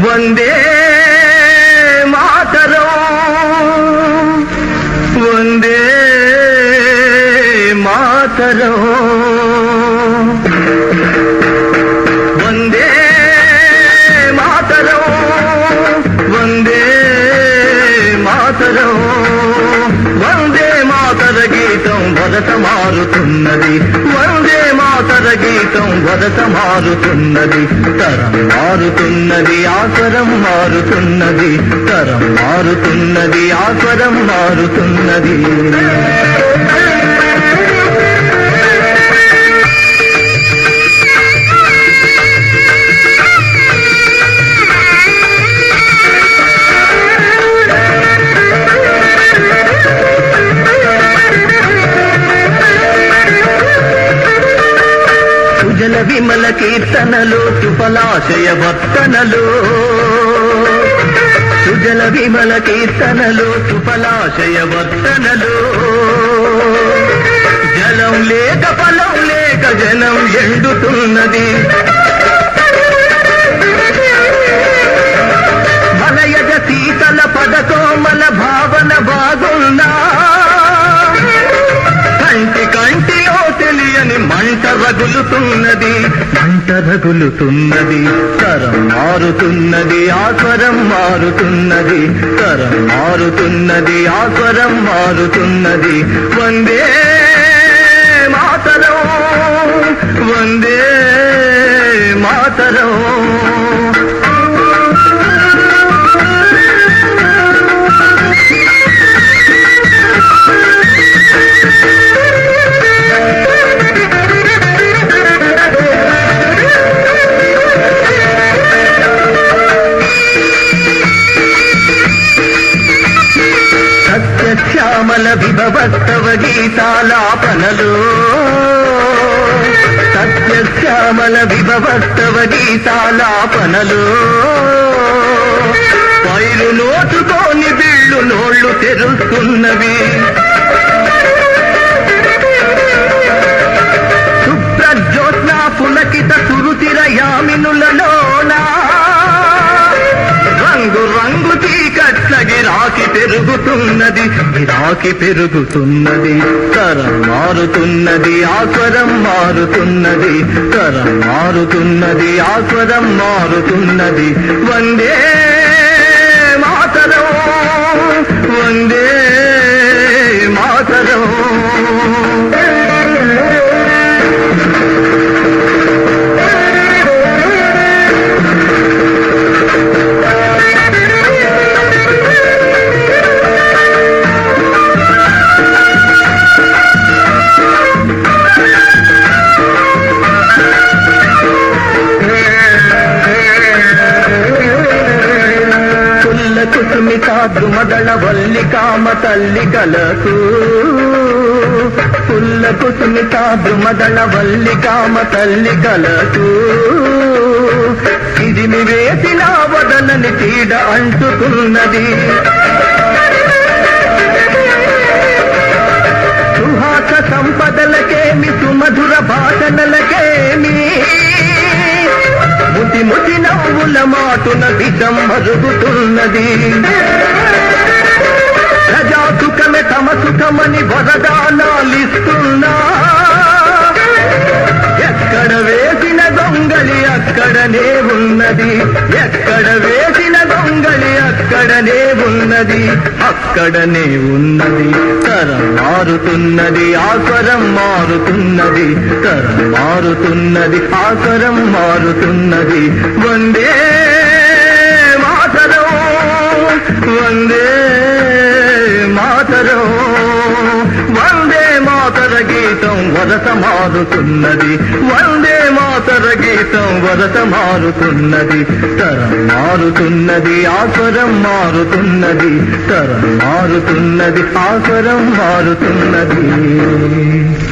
వందే మాతరం వందే మాతరం వందే మాతరం వందే మాతరం వందే మాతర గీతం వరస మారుతున్నది వందే మాతర గీతం వరస మారుతున్నది తరం మారుతున్నది ఆస్వరం మారుతున్నది తరం మారుతున్నది ఆస్వరం మారుతున్నది సుజల విమల కీర్తనలు సుఫలాశయ వర్తనలు సుజల విమల కీర్తనలు సుఫలాశయ వర్తనలు జలం లేక ఫలం లేక జనం ఎండుతున్నది మలయజ శీతల పదకోమల భావన బాగున్నా కంటి కంటిలో తెలియని మంట రగులుతున్నది మంట రగులుతున్నది తరం మారుతున్నది ఆస్వరం మారుతున్నది తరం మారుతున్నది ఆస్వరం మారుతున్నది వందే మాతరం వందే మాతరం సత్యశ్యామల విభవస్తవ గీతాలాపనలు సత్యశ్యామల విభవస్తవ గీతాలాపనలు పైరు నోటుతోని బిళ్ళు నోళ్ళు తెరుస్తున్నవి శుభ్రజ్యోత్స్నా పులకిత సురుతిర యామినులలోనా రంగు రంగు చీకట్ల గిరాకి పెరుగుతున్నది గిరాకి పెరుగుతున్నది తరం మారుతున్నది ఆస్వరం మారుతున్నది తరం మారుతున్నది ఆస్వరం మారుతున్నది వందే మాతరం వందే మాతరం కుల్ల కుసుమిత ద్రుమదళ వల్లికామ తల్లి కలకు కుల్ల కుసుమిత ద్రుమదళ వల్లికామ తల్లి కలకు ఇదిమి వేసిన వదలని తీడ అంటుతున్నది సుహాస సంపదలకేమి సుమధుర భాషణలకేమి ముతి ముతి నవ్వుల మాటున దిశం మరుగుతున్నది ప్రజా సుఖమే తమ సుఖమని వరదానాలిస్తున్నా ఎక్కడ వేసిన దొంగలి అక్కడనే ఉన్నది ఎక్కడ వేసిన దొంగలి అక్కడనే ఉన్నది అక్కడనే ఉన్నది తరం మారుతున్నది ఆస్వరం మారుతున్నది తరం మారుతున్నది ఆస్వరం మారుతున్నది వందే మాతరం వందే మాతరం వందే మాతర గీతం వరస మారుతున్నది వందే మాతర గీతం వరస మారుతున్నది తరం మారుతున్నది ఆస్వరం మారుతున్నది తరం మారుతున్నది ఆస్వరం మారుతున్నది